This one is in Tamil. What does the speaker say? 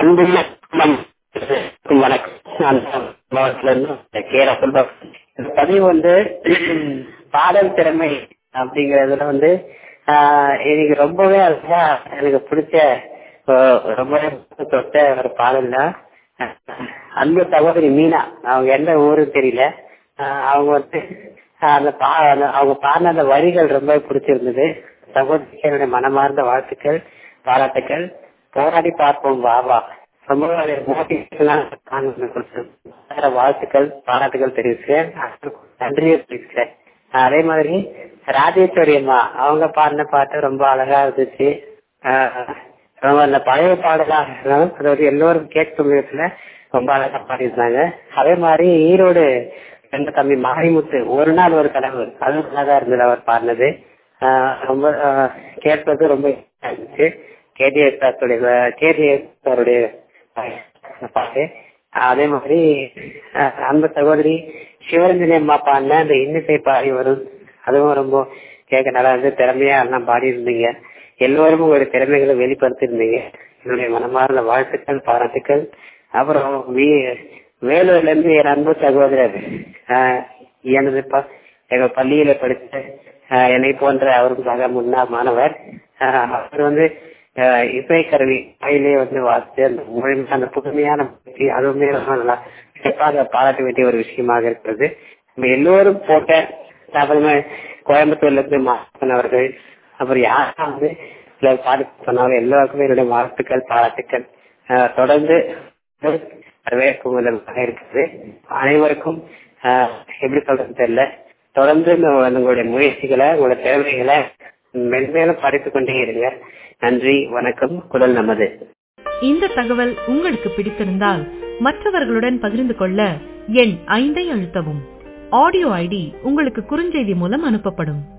அன்புள்ள வணக்கம் நான் மாவட்டத்துல இருந்து கே ரசல் இந்த பதிவு வந்து பாடல் திறமை அப்படிங்கறதுல வந்து ஆஹ் எனக்கு ரொம்பவே அழகா எனக்கு பிடிச்ச ஆஹ் ரொம்பவே தொட்ட ஒரு பாடல் தான் அன்பு சகோதரி மீனா அவங்க எந்த ஊருன்னு தெரியல ஆஹ் அவங்க வந்து ஆஹ் அந்த பா அந்த- அவங்க பாடின அந்த வரிகள் ரொம்ப பிடிச்சிருந்தது சகோதரிக்கு என்னுடைய மனமார்ந்த வாழ்த்துக்கள் பாராட்டுக்கள் போராடி பார்ப்போம் வா வா ரொம்ப மோட்டிவேஷனான வாழ்த்துக்கள் பாராட்டுகள் தெரிவிக்கிறேன் நன்றியை தெரிவிக்கிறேன் அதே மாதிரி ராஜேஸ்வரி அம்மா அவங்க பாடின பாட்டு ரொம்ப அழகா இருந்துச்சு ஆஹ் ரொம்ப அந்த பழைய பாடலா இருந்தாலும் அது வந்து எல்லோரும் கேட்கும் விதத்துல ரொம்ப அழகா பாடியிருந்தாங்க அதே மாதிரி ஈரோடு ரெண்டு தம்பி மாரிமுத்து ஒரு நாள் ஒரு கனவு அது நல்லாதான் இருந்தது அவர் பாடினது ஆஹ் ரொம்ப ஆஹ் கேட்பது ரொம்ப இதா இருந்துச்சு கேடிஎஸ் சாருடைய கேடிஎஸ் சாருடைய பாட்டு அதே மாதிரி ஆஹ் அன்பு சகோதரி சிவரஞ்சனி அம்மா பாடின அந்த இன்னிசை பாடி வரும் அதுவும் ரொம்ப கேட்க நல்லா இருந்து திறமையா எல்லாம் பாடி இருந்தீங்க எல்லோரும் ஒரு திறமைகளை வெளிப்படுத்தியிருந்தீங்க என்னுடைய மனமார்ந்த வாழ்த்துக்கள் பாராட்டுக்கள் அப்புறம் வி- வேலூர்ல இருந்து என் அன்பு சகோதரர் ஆஹ் எனது ப- எங்க பள்ளியில படிச்ச ஆஹ் என்னை போன்ற அவருக்கு சக முன்னாள் மாணவர் ஆஹ் அவர் வந்து ஆஹ் இசைக்கருவி கையிலே வந்து வாசித்து அந்த முழுமையான அந்த புதுமையான முயற்சி அதுவுமே ரொம்ப நல்லா சிறப்பாக பாராட்ட வேண்டிய ஒரு விஷயமாக இருக்கிறது நம்ம எல்லோரும் போட்ட அப்புறமே கோயம்புத்தூர்ல இருந்து மாசன் அவர்கள் அப்புறம் யாரா வந்து சில பாட்டு சொன்னாலும் எல்லாருக்குமே என்னுடைய வாழ்த்துக்கள் பாராட்டுக்கள் ஆஹ் தொடர்ந்து வரவேற்கும் விதமாக இருக்குது அனைவருக்கும் ஆஹ் எப்படி சொல்றது தெரியல தொடர்ந்து இந்த உங்களுடைய முயற்சிகளை உங்களோட திறமைகளை மென்மேலும் படித்துக் கொண்டே இருங்க நன்றி வணக்கம் குரல் நமது இந்த தகவல் உங்களுக்கு பிடித்திருந்தால் மற்றவர்களுடன் பகிர்ந்து கொள்ள எண் ஐந்தை அழுத்தவும் ஆடியோ ஐடி உங்களுக்கு குறுஞ்செய்தி மூலம் அனுப்பப்படும்